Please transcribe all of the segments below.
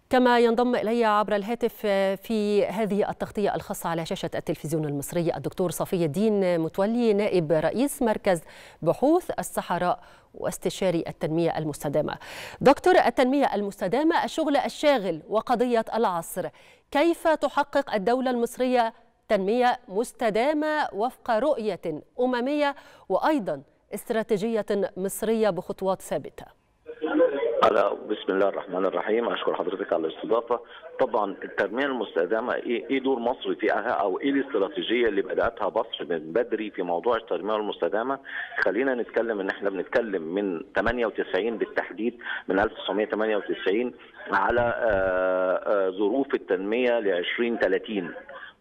كما ينضم إلي عبر الهاتف في هذه التغطية الخاصة على شاشة التلفزيون المصري الدكتور صفي الدين متولي نائب رئيس مركز بحوث الصحراء واستشاري التنمية المستدامة دكتور التنمية المستدامة الشغل الشاغل وقضية العصر كيف تحقق الدولة المصرية تنمية مستدامة وفق رؤية أممية وأيضا استراتيجية مصرية بخطوات ثابته على بسم الله الرحمن الرحيم اشكر حضرتك على الاستضافه طبعا التنميه المستدامه ايه دور مصر فيها او ايه الاستراتيجيه اللي بداتها مصر من بدري في موضوع التنميه المستدامه خلينا نتكلم ان احنا بنتكلم من 98 بالتحديد من 1998 على ظروف التنميه ل 2030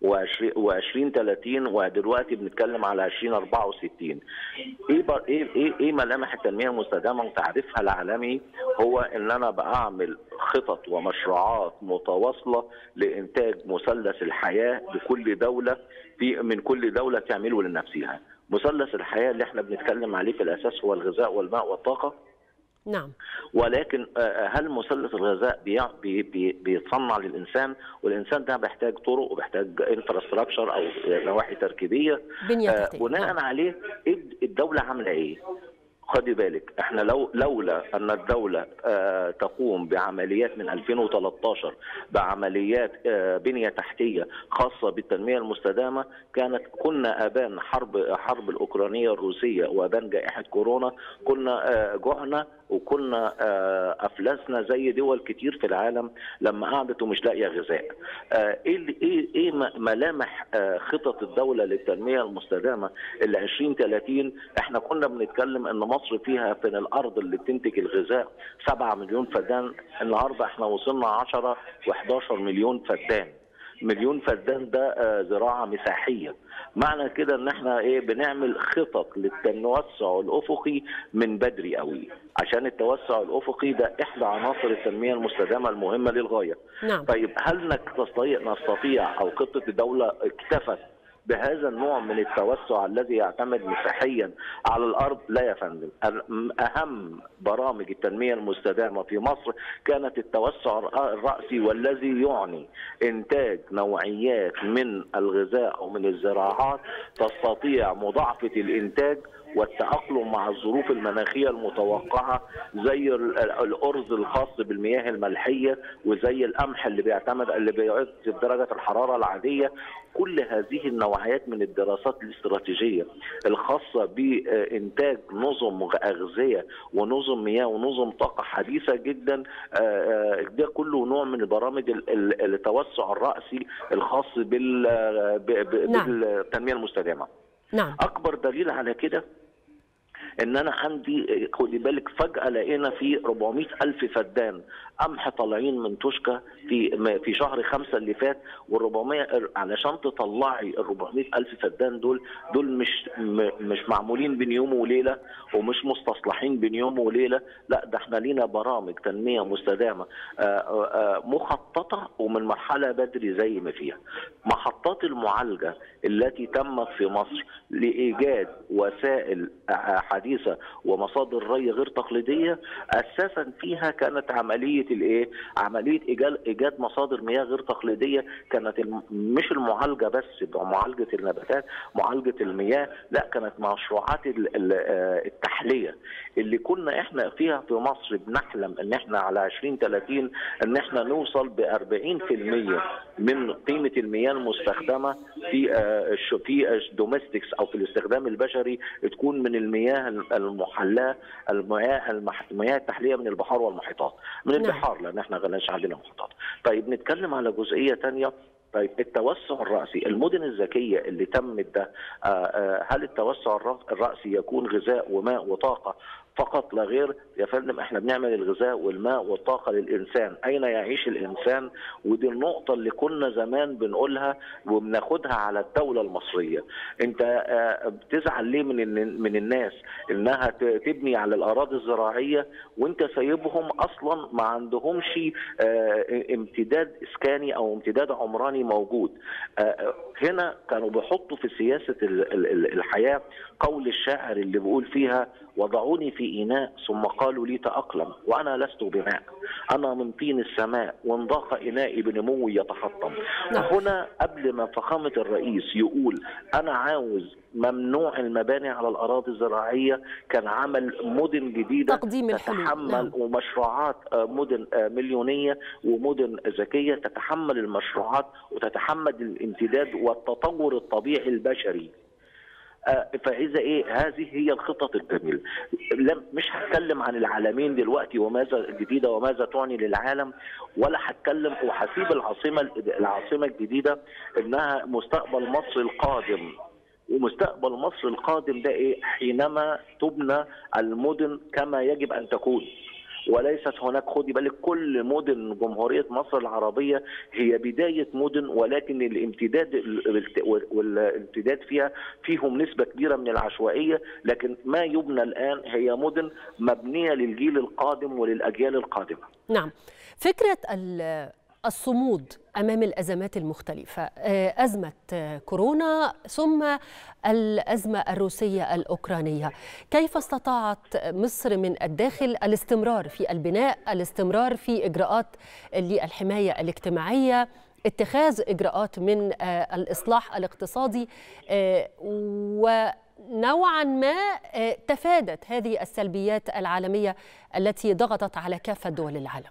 و20 30 ودلوقتي بنتكلم على 2064 ايه ايه ايه ايه ملامح التنميه المستدامه وتعريفها العالمي هو ان انا بعمل خطط ومشروعات متواصله لانتاج مثلث الحياه لكل دوله في من كل دوله تعمله لنفسها مثلث الحياه اللي احنا بنتكلم عليه في الاساس هو الغذاء والماء والطاقه نعم ولكن هل مثلث الغذاء بي بي بيتصنع للانسان والانسان ده بيحتاج طرق وبيحتاج انفراستراكشر او نواحي تركيبيه بنية بناء عليه الدوله عامله ايه؟ خدي بالك احنا لو لولا ان الدوله اه تقوم بعمليات من 2013 بعمليات اه بنيه تحتيه خاصه بالتنميه المستدامه كانت كنا ابان حرب حرب الاوكرانيه الروسيه وابان جائحه كورونا كنا اه جوعنا وكنا افلسنا زي دول كتير في العالم لما قعدت ومش لاقيه غذاء. ايه ايه ايه ملامح خطط الدوله للتنميه المستدامه اللي 2030 احنا كنا بنتكلم ان مصر فيها في الارض اللي بتنتج الغذاء 7 مليون فدان النهارده احنا وصلنا 10 و11 مليون فدان. مليون فدان ده زراعه مساحيه معنى كده ان احنا ايه بنعمل خطط للتوسع الافقي من بدري قوي عشان التوسع الافقي ده احدى عناصر التنميه المستدامه المهمه للغايه نعم. طيب هل نستطيع نستطيع او خطه الدوله اكتفت بهذا النوع من التوسع الذي يعتمد مساحيا على الارض لا يا فندم اهم برامج التنميه المستدامه في مصر كانت التوسع الراسي والذي يعني انتاج نوعيات من الغذاء او من الزراعات تستطيع مضاعفه الانتاج والتأقلم مع الظروف المناخية المتوقعة زي الأرز الخاص بالمياه الملحية وزي القمح اللي بيعتمد اللي بيعد درجة الحرارة العادية كل هذه النوعيات من الدراسات الاستراتيجية الخاصة بإنتاج نظم أغذية ونظم مياه ونظم طاقة حديثة جدا ده كله نوع من برامج التوسع الرأسي الخاص بالتنمية المستدامة نعم. اكبر دليل على كده ان انا عندي خدي بالك فجاه لقينا في 400 الف فدان قمح طالعين من توشكا في في شهر خمسة اللي فات وال400 علشان تطلعي ال 400 الف فدان دول دول مش مش معمولين بين يوم وليله ومش مستصلحين بين يوم وليله لا ده احنا لينا برامج تنميه مستدامه مخططه ومن مرحله بدري زي ما فيها محطات المعالجه التي تمت في مصر لايجاد وسائل حديثه ومصادر ري غير تقليديه اساسا فيها كانت عمليه الايه عمليه ايجاد ايجاد مصادر مياه غير تقليديه كانت مش المعالجه بس معالجه النباتات معالجه المياه لا كانت مشروعات التحليه اللي كنا احنا فيها في مصر بنحلم ان احنا على 2030 ان احنا نوصل ب 40% من قيمه المياه المستخدمه في في الدوميستكس او في الاستخدام البشري تكون من المياه المحلاه المياه المياه التحليه من البحار والمحيطات من البحار لان احنا غلاش عندنا محيطات طيب نتكلم على جزئيه ثانيه طيب التوسع الرأسي المدن الذكية اللي تمت ده هل التوسع الرأسي يكون غذاء وماء وطاقة فقط لا غير يا فندم احنا بنعمل الغذاء والماء والطاقه للانسان، اين يعيش الانسان؟ ودي النقطه اللي كنا زمان بنقولها وبناخدها على الدوله المصريه. انت بتزعل ليه من من الناس انها تبني على الاراضي الزراعيه وانت سايبهم اصلا ما عندهمش امتداد اسكاني او امتداد عمراني موجود. هنا كانوا بيحطوا في سياسه الحياه قول الشاعر اللي بيقول فيها وضعوني في إناء ثم قالوا لي تأقلم وأنا لست بماء أنا من طين السماء وانضاق إنائي بنمو يتحطم هنا قبل ما فخامة الرئيس يقول أنا عاوز ممنوع المباني على الاراضي الزراعيه كان عمل مدن جديده تقديم الحلول تتحمل نعم. ومشروعات آه، مدن آه، مليونيه ومدن ذكيه تتحمل المشروعات وتتحمل الامتداد والتطور الطبيعي البشري آه، فاذا ايه هذه هي الخطط الجميله لم مش هتكلم عن العالمين دلوقتي وماذا الجديده وماذا تعني للعالم ولا هتكلم وهسيب العاصمه العاصمه الجديده انها مستقبل مصر القادم ومستقبل مصر القادم ده ايه حينما تبنى المدن كما يجب ان تكون وليست هناك خدي بالك كل مدن جمهوريه مصر العربيه هي بدايه مدن ولكن الامتداد والامتداد فيها فيهم نسبه كبيره من العشوائيه لكن ما يبنى الان هي مدن مبنيه للجيل القادم وللاجيال القادمه. نعم فكره الصمود امام الازمات المختلفه ازمه كورونا ثم الازمه الروسيه الاوكرانيه كيف استطاعت مصر من الداخل الاستمرار في البناء الاستمرار في اجراءات للحمايه الاجتماعيه اتخاذ اجراءات من الاصلاح الاقتصادي ونوعا ما تفادت هذه السلبيات العالميه التي ضغطت على كافه دول العالم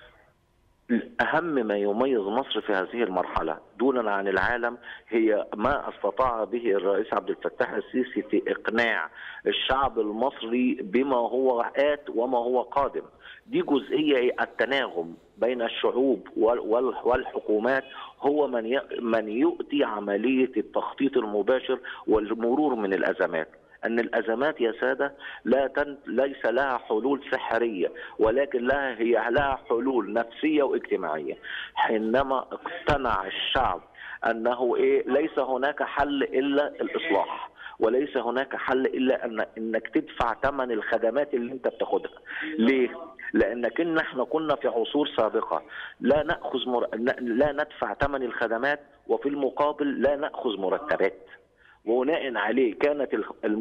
أهم ما يميز مصر في هذه المرحلة دونا عن العالم هي ما استطاع به الرئيس عبد الفتاح السيسي في إقناع الشعب المصري بما هو آت وما هو قادم دي جزئية التناغم بين الشعوب والحكومات هو من من يؤتي عملية التخطيط المباشر والمرور من الأزمات ان الازمات يا ساده لا تن... ليس لها حلول سحريه ولكن لها هي لها حلول نفسيه واجتماعيه حينما اقتنع الشعب انه ايه ليس هناك حل الا الاصلاح وليس هناك حل الا ان انك تدفع ثمن الخدمات اللي انت بتاخدها ليه لانك ان احنا كنا في عصور سابقه لا ناخذ مر... لا ندفع ثمن الخدمات وفي المقابل لا ناخذ مرتبات وبناء عليه كانت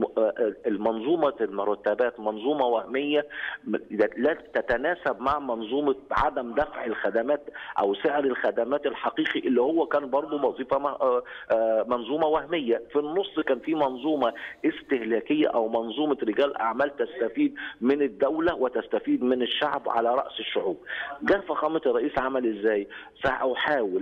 المنظومة المرتبات منظومة وهمية لا تتناسب مع منظومة عدم دفع الخدمات أو سعر الخدمات الحقيقي اللي هو كان برضه وظيفة منظومة وهمية في النص كان في منظومة استهلاكية أو منظومة رجال أعمال تستفيد من الدولة وتستفيد من الشعب على رأس الشعوب جاء فخامة الرئيس عمل إزاي سأحاول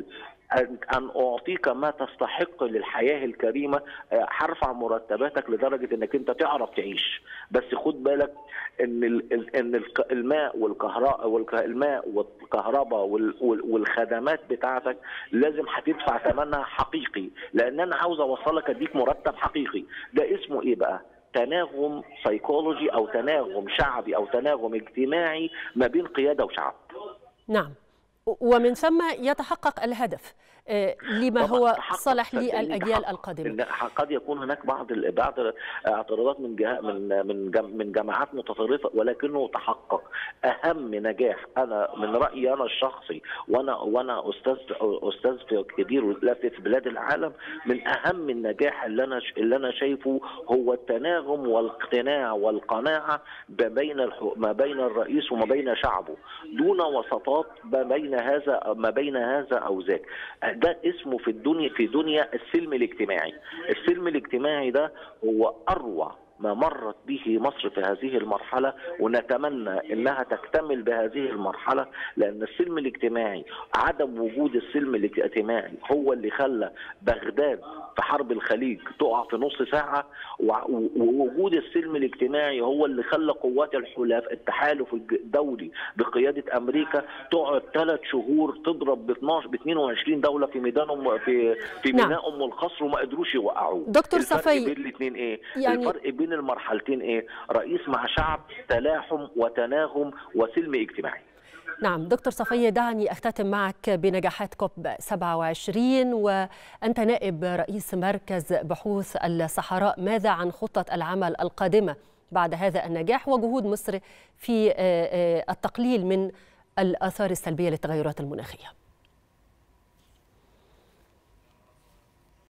ان اعطيك ما تستحق للحياه الكريمه هرفع مرتباتك لدرجه انك انت تعرف تعيش بس خد بالك ان ان الماء والكهرباء والماء والكهرباء والخدمات بتاعتك لازم هتدفع ثمنها حقيقي لان انا عاوز اوصلك اديك مرتب حقيقي ده اسمه ايه بقى تناغم سيكولوجي او تناغم شعبي او تناغم اجتماعي ما بين قياده وشعب نعم ومن ثم يتحقق الهدف لما هو صالح للاجيال القادمه قد يكون هناك بعض بعض اعتراضات من جهة من من من جماعات متطرفه ولكنه تحقق اهم نجاح انا من رايي انا الشخصي وانا وانا استاذ استاذ في كبير في بلاد العالم من اهم النجاح اللي انا اللي انا شايفه هو التناغم والاقتناع والقناعه ما بين ما بين الرئيس وما بين شعبه دون وسطات ما بين هذا ما بين هذا او ذاك ده اسمه في الدنيا في دنيا السلم الاجتماعي السلم الاجتماعي ده هو اروع ما مرت به مصر في هذه المرحلة ونتمنى أنها تكتمل بهذه المرحلة لأن السلم الاجتماعي عدم وجود السلم الاجتماعي هو اللي خلى بغداد في حرب الخليج تقع في نص ساعة ووجود السلم الاجتماعي هو اللي خلى قوات الحلاف التحالف الدولي بقيادة أمريكا تقعد ثلاث شهور تضرب ب 12 ب 22 دولة في ميدان أم في في ميناء أم القصر وما قدروش يوقعوه دكتور صفي بين الاثنين إيه؟ يعني الفرق بين المرحلتين إيه؟ رئيس مع شعب تلاحم وتناغم وسلم اجتماعي نعم دكتور صفية دعني أختتم معك بنجاحات كوب 27 وأنت نائب رئيس مركز بحوث الصحراء ماذا عن خطة العمل القادمة بعد هذا النجاح وجهود مصر في التقليل من الآثار السلبية للتغيرات المناخية